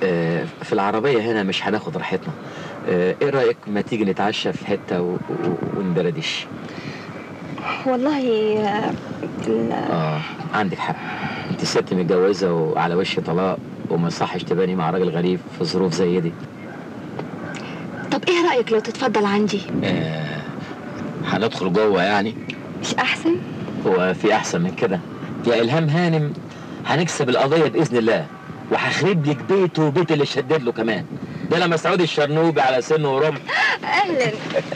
آه، في العربية هنا مش هناخد راحتنا آه، ايه رأيك ما تيجي نتعشى في حتة و- و- وندردش والله آه، ال- اه عندك حق انت ست متجوزة وعلى وش طلاق وما يصحش تباني مع راجل غريب في ظروف زي دي طب ايه رأيك لو تتفضل عندي آه، هندخل جوه يعني مش احسن هو في احسن من كده يا الهام هانم هنكسب القضيه باذن الله وهخرب لك بيته وبيت اللي شدد له كمان ده لما مسعود الشرنوبي على سنه ورمح اهلا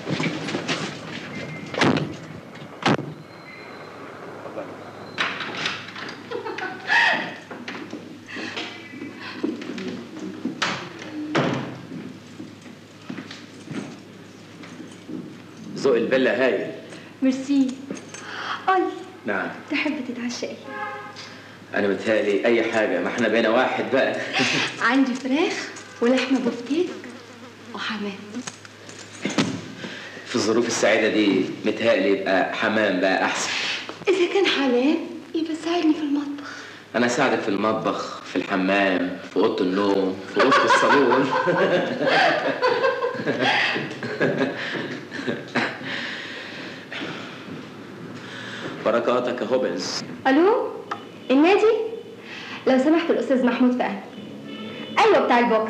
ذوق الفيلا هايل ميرسي قولي نعم تحب تتعشى ايه انا متهيألي اي حاجه ما احنا بقينا واحد بقى عندي فراخ ولحمه بفتيك وحمام في الظروف السعيده دي متهيألي يبقى حمام بقى احسن اذا كان حمام يبقى ساعدني في المطبخ انا اساعدك في المطبخ في الحمام في اوضه النوم في اوضه الصالون بركاتك يا هوبنز الو النادي لو سمحت الاستاذ محمود فهمي ايوه بتاع البوكس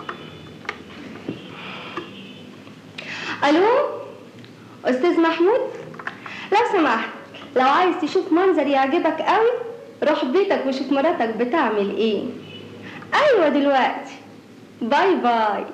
الو استاذ محمود لو سمحت لو عايز تشوف منظر يعجبك قوي روح بيتك وشوف مراتك بتعمل ايه ايوه دلوقتي باي باي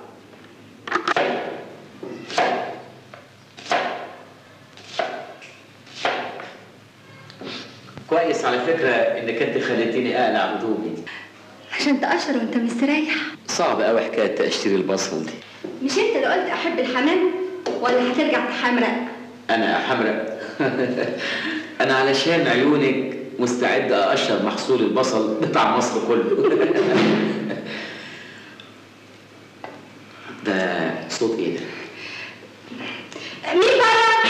كويس على فكره انك انت خليتيني اقلع هدومي عشان تقشر وانت مستريح صعب قوي حكايه اشتري البصل دي مش انت اللي قلت احب الحمام ولا هترجع تحمرق انا حمراء انا علشان عيونك مستعد اقشر محصول البصل بتاع مصر كله ده صوت ايه ده مين بقى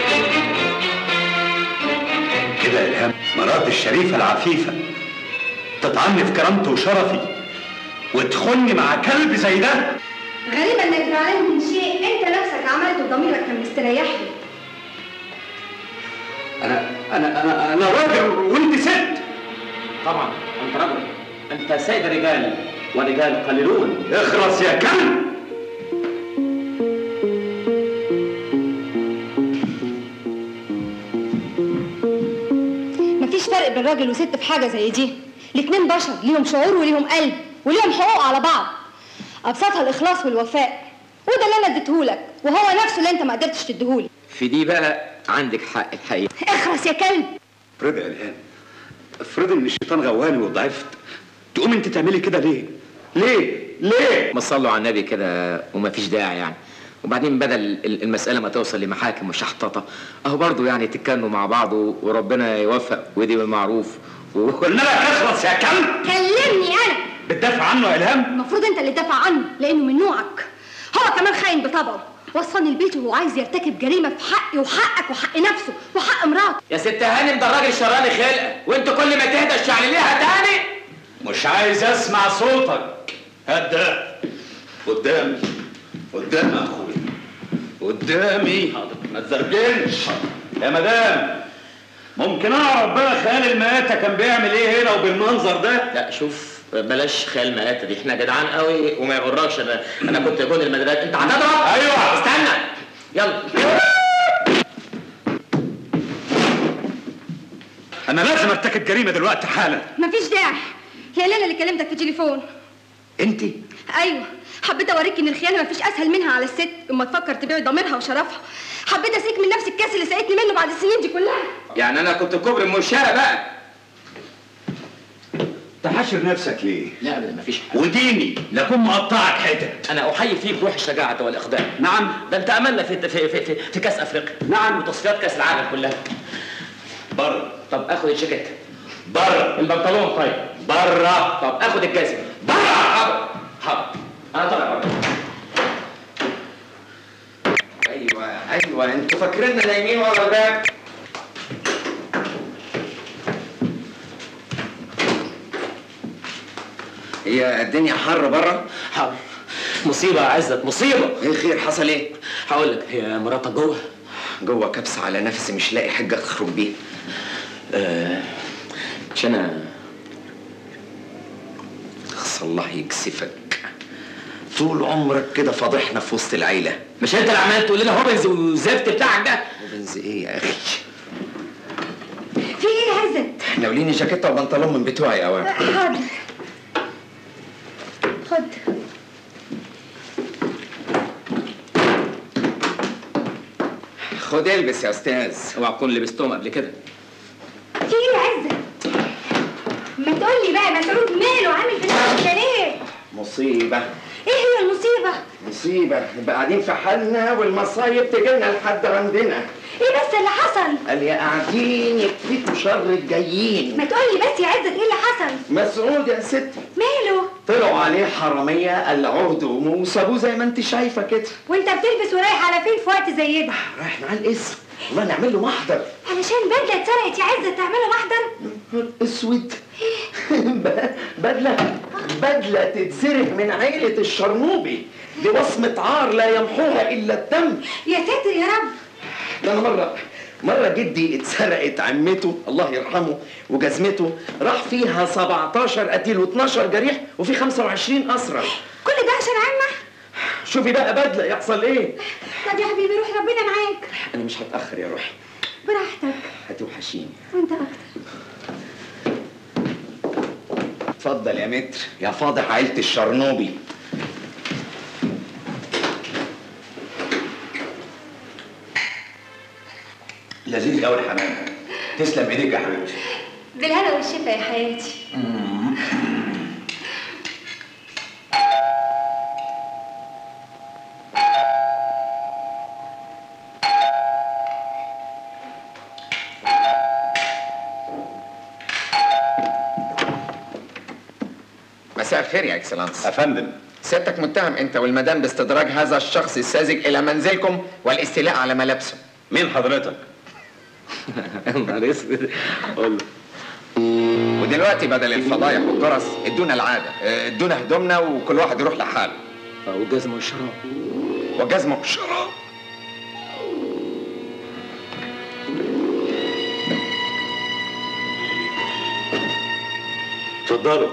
كده يا الهام مرات الشريفه العفيفه تطعني في كرامتي وشرفي وتخني مع كلب زي ده غريبة انك زعلان من شيء انت نفسك عملته وضميرك كان مستريح لي انا انا انا انا راجل وانت ست طبعا انت رجل انت سيد الرجال والرجال قليلون اخرس يا كلب مفيش فرق بين راجل وست في حاجة زي دي الاتنين بشر ليهم شعور وليهم قلب وليهم حقوق على بعض ابسطها الاخلاص والوفاء وده اللي انا اديتهولك وهو نفسه اللي انت ما قدرتش تديهولي في دي بقى عندك حق الحقيقه اخرس يا كلب افرضي يا الهام افرضي ان الشيطان غواني وضعفت تقوم انت تعملي كده ليه؟ ليه؟ ليه؟ ما صلوا على النبي كده وما فيش داعي يعني وبعدين بدل ال- المسألة ما توصل لمحاكم وشحططة أهو برضو يعني تتكلموا مع بعض و- وربنا يوفق ويدي بالمعروف و... قلنا لك اخرس يا كلب كلمني انا بتدافع عنه يا الهام المفروض انت اللي تدافع عنه لانه من نوعك هو كمان خاين بطبعه وصلني البيت وهو عايز يرتكب جريمه في حقي وحقك وحق نفسه وحق مراته يا ست هانم ده الراجل شراني خلقة وانت كل ما تهدى الشعلليها تاني مش عايز اسمع صوتك هات ده قدامي قدامي يا اخويا قدامي ما تزرجنش يا مدام ممكن اعرف بقى خيال المآتة كان بيعمل ايه هنا وبالمنظر ده لا شوف بلاش خيال مآتة دي احنا جدعان قوي وما يغركش انا انا كنت جون المدرسة انت هتضرب أيوة. استنى يلا انا لازم ارتكب جريمة دلوقتي حالا مفيش داعي هي ليلى اللي كلمتك في تليفون انت ايوه حبيت اوريك ان الخيانه مفيش اسهل منها على الست اما تفكر تبيع ضميرها وشرفها حبيت اسيك من نفس الكاس اللي سقيتني منه بعد السنين دي كلها يعني انا كنت كوبري المنشأة بقى تحاشر نفسك ليه لا ابدا مفيش حاجة وديني لكون مقطعك حتت انا احيي فيك روح الشجاعة والاقدام نعم ده انت املنا في في في, في, في كاس افريقيا نعم. وتصفيات كاس العالم كلها بره طب اخد الجاكيت بره البنطلون طيب بره طب اخد الجزمه بره حاضر حاضر انا طالع بره ايوه ايوه انتوا فاكريننا نايمين ورا الباب هي هي الدنيا حر بره حاضر مصيبة يا عزت مصيبة ايه خير حصل ايه هقول لك هي مراتك جوه جوه كبسه على نفسي مش لاقي حاجه اخرج بيها آه مش انا خص الله يكسفك طول عمرك كده فاضحنا في وسط العيله مش انت اللي عمال تقول لنا هوبنز والزفت بتاعك ده وبنز ايه يا اخي في ايه يا عزت ناوليني جاكيته وبنطلون من بتوعي يا اوام حاضر خد خد البس يا استاذ اوعى تكون لبستهم قبل كده في ايه يا عزت ما تقولي بقى مسعود ماله عامل في نفسك كده ليه مصيبه ايه هي المصيبة مصيبة نبقى قاعدين في حالنا والمصايب تجيلنا لحد عندنا ايه بس اللي حصل قال يا قاعدين يكفيكوا شر الجايين ما تقولي بس يا عزت ايه اللي حصل مسعود يا ستي ماله طلعوا عليه حرامية قلعوه هدومه وسابوه زي ما انت شايفة كده وانت بتلبس ورايح على فين في وقت زي ده رايح معاه الاسم والله نعمل له محضر علشان بدلة اتسرقت يا عزت تعملوا محضر نهار اسود ب- بدلة بدلة تتسرق من عيلة الشرنوبي دي وصمة عار لا يمحوها إلا الدم يا ساتر يا رب ده انا مره مره جدي اتسرقت عمته الله يرحمه وجزمته راح فيها 17 قتيل و12 جريح وفي 25 اسرى كل ده عشان عمة شوفي بقى بدله يحصل ايه طب يا حبيبي روح ربنا معاك انا مش هتاخر يا روحي براحتك هتوحشيني وانت اكتر اتفضل يا متر يا فاضح عيله الشرنوبي لذيذ قوي الحمام تسلم ايديك يا حبيبتي بالهنا والشفا يا حياتي مساء الخير يا اكسلانس افندم سيادتك متهم انت والمدام باستدراج هذا الشخص الساذج الى منزلكم والاستيلاء على ملابسه مين حضرتك نهار اسود قول له ودلوقتي بدل الفضايح والجرس ادونا العاده اه، ادونا هدومنا وكل واحد يروح لحاله اه والجزمة والشراب وجزمه وشراب اتفضلوا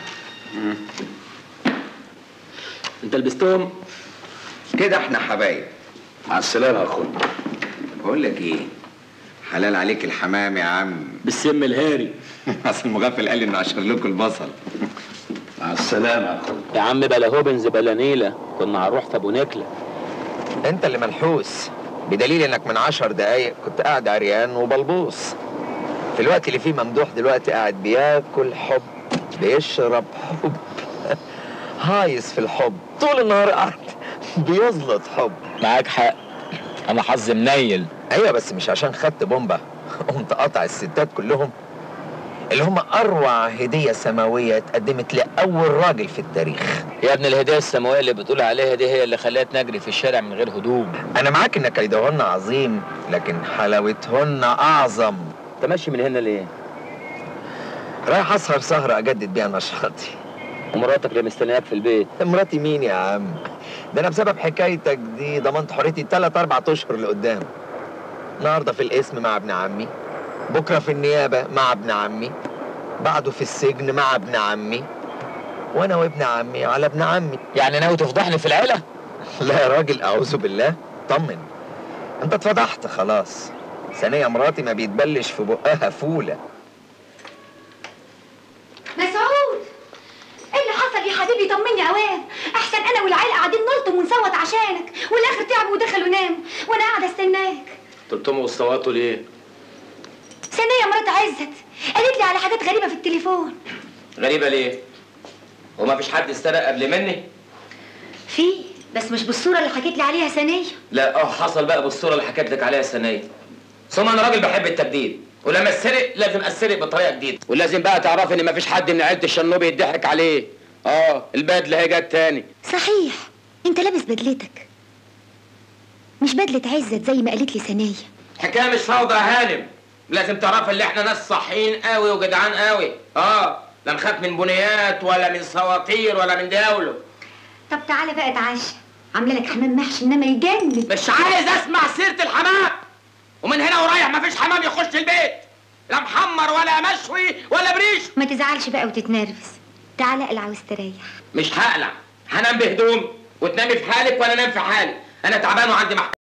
انت لبستهم كده احنا حبايب مع السلامه يا اخويا بقول لك ايه حلال عليك الحمام يا عم بالسم الهاري اصل المغفل قال لي انه عشر لكم البصل مع السلامه يا اخويا يا عم بلا هوبنز بلا نيلة كنا هنروح في ابو نكلة انت اللي منحوس بدليل انك من عشر دقايق كنت قاعد عريان وبلبوص في الوقت اللي فيه ممدوح دلوقتي قاعد بياكل حب بيشرب حب هايص في الحب طول النهار قاعد بيزلط حب معاك حق انا حظي منيل ايوه بس مش عشان خدت بومبا قمت قطع الستات كلهم اللي هم اروع هديه سماويه اتقدمت لاول راجل في التاريخ يا ابن الهدايا السماوية اللي بتقول عليها دي هي اللي خلتنا نجري في الشارع من غير هدوم انا معاك ان كيدهن عظيم لكن حلاوتهن اعظم انت ماشي من هنا ليه؟ رايح اسهر سهره اجدد بيها نشاطي ومراتك اللي مستنياك في البيت مراتي مين يا عم ده انا بسبب حكايتك دي ضمنت حريتي ثلاث اربع اشهر لقدام النهارده في القسم مع ابن عمي بكره في النيابه مع ابن عمي بعده في السجن مع ابن عمي وانا وابن عمي على ابن عمي يعني ناوي تفضحني في العيلة؟ لا يا راجل اعوذ بالله طمن انت اتفضحت خلاص ثانية مراتي ما بيتبلش في بقها فولة مسعود ايه اللي حصل يا حبيبي طمني اوام احسن انا والعيله قاعدين نلطم ونصوت عشانك والاخر تعبوا ودخلوا ناموا وانا قاعده استناك تلتموا واستواتوا ليه؟ ثانيه مرات عزت قالت لي على حاجات غريبه في التليفون غريبة ليه؟ وما فيش حد استرق قبل مني؟ في بس مش بالصوره اللي حكيت لي عليها ثانيه لا اه حصل بقى بالصورة اللي حكيت لك عليها السنية ثم انا راجل بحب التبديل ولما اسرق لازم اسرق بطريقة جديدة ولازم بقى تعرفي ان مفيش حد من عيلة الشنوبي يضحك عليه اه البدلة هي جت تاني صحيح انت لابس بدلتك مش بدله عزت زي ما قالت لي ثانيه حكاية مش فوضى يا هانم لازم تعرفي ان احنا ناس صحيين قوي وجدعان قوي اه لا نخاف من بنيات ولا من سواطير ولا من داوله طب تعالى بقى اتعشى عامله لك حمام محشي انما يجنن مش عايز اسمع سيره الحمام ومن هنا ورايح مفيش حمام يخش البيت لا محمر ولا مشوي ولا بريش ما تزعلش بقى وتتنرفز تعالى اقلع واستريح مش هقلع هنام بهدوم وتنامي في حالك وانا انام في حالي انا تعبان وعندي محكمه